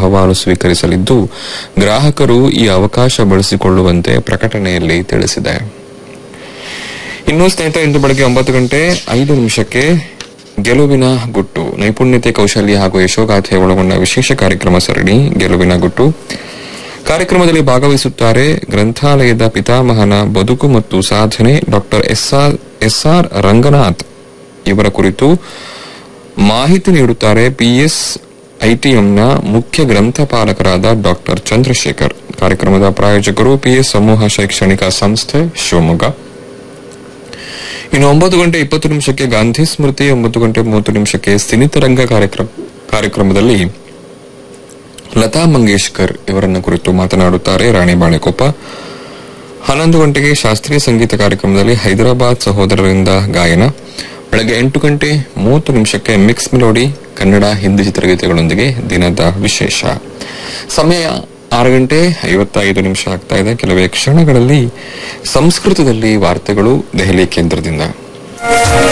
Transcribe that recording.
ಅಹವಾಲು ಸ್ವೀಕರಿಸಲಿದ್ದು ಗ್ರಾಹಕರು ಈ ಅವಕಾಶ ಬಳಸಿಕೊಳ್ಳುವಂತೆ ಪ್ರಕಟಣೆಯಲ್ಲಿ ತಿಳಿಸಿದೆ ಇನ್ನು ಸ್ನೇಹಿತರೆ ಇಂದು ಬೆಳಗ್ಗೆ ಒಂಬತ್ತು ಗಂಟೆ ಐದು ನಿಮಿಷಕ್ಕೆ ಗೆಲುವಿನ ಗುಟ್ಟು ನೈಪುಣ್ಯತೆ ಕೌಶಲ್ಯ ಹಾಗೂ ಯಶೋಗಾಥೆ ಒಳಗೊಂಡ ವಿಶೇಷ ಕಾರ್ಯಕ್ರಮ ಸರಣಿ ಗೆಲುವಿನ ಗುಟ್ಟು ಕಾರ್ಯಕ್ರಮದಲ್ಲಿ ಭಾಗವಹಿಸುತ್ತಾರೆ ಗ್ರಂಥಾಲಯದ ಪಿತಾಮಹನ ಬದುಕು ಮತ್ತು ಸಾಧನೆ ಡಾಕ್ಟರ್ ಎಸ್ಆರ್ ರಂಗನಾಥ್ ಇವರ ಕುರಿತು ಮಾಹಿತಿ ನೀಡುತ್ತಾರೆ ಪಿಎಸ್ ಐಟಿಎಂನ ಮುಖ್ಯ ಗ್ರಂಥಪಾಲಕರಾದ ಡಾಕ್ಟರ್ ಚಂದ್ರಶೇಖರ್ ಕಾರ್ಯಕ್ರಮದ ಪ್ರಾಯೋಜಕರು ಪಿಎಸ್ ಸಮೂಹ ಶೈಕ್ಷಣಿಕ ಸಂಸ್ಥೆ ಶಿವಮೊಗ್ಗ ಇನ್ನು ಒಂಬತ್ತು ಗಂಟೆ ಇಪ್ಪತ್ತು ನಿಮಿಷಕ್ಕೆ ಗಾಂಧಿ ಸ್ಮೃತಿ ಒಂಬತ್ತು ಗಂಟೆ ಮೂವತ್ತು ನಿಮಿಷಕ್ಕೆ ಸಿನಿತರಂಗ ಕಾರ್ಯಕ್ರಮ ಕಾರ್ಯಕ್ರಮದಲ್ಲಿ ಲತಾ ಮಂಗೇಶ್ಕರ್ ಇವರನ್ನ ಕುರಿತು ಮಾತನಾಡುತ್ತಾರೆ ರಾಣಿ ಬಾಳೆಕೊಪ್ಪ ಹನ್ನೊಂದು ಗಂಟೆಗೆ ಶಾಸ್ತ್ರೀಯ ಸಂಗೀತ ಕಾರ್ಯಕ್ರಮದಲ್ಲಿ ಹೈದರಾಬಾದ್ ಸಹೋದರರಿಂದ ಗಾಯನ ಬೆಳಗ್ಗೆ ಎಂಟು ಗಂಟೆ ಮೂವತ್ತು ನಿಮಿಷಕ್ಕೆ ಮಿಕ್ಸ್ ಮೆಲೋಡಿ ಕನ್ನಡ ಹಿಂದಿ ಚಿತ್ರಗೀತೆಗಳೊಂದಿಗೆ ದಿನದ ವಿಶೇಷ ಸಮಯ ಆರು ಗಂಟೆ ಐವತ್ತೈದು ನಿಮಿಷ ಆಗ್ತಾ ಇದೆ ಕೆಲವೇ ಕ್ಷಣಗಳಲ್ಲಿ ಸಂಸ್ಕೃತದಲ್ಲಿ ವಾರ್ತೆಗಳು ದೆಹಲಿ ಕೇಂದ್ರದಿಂದ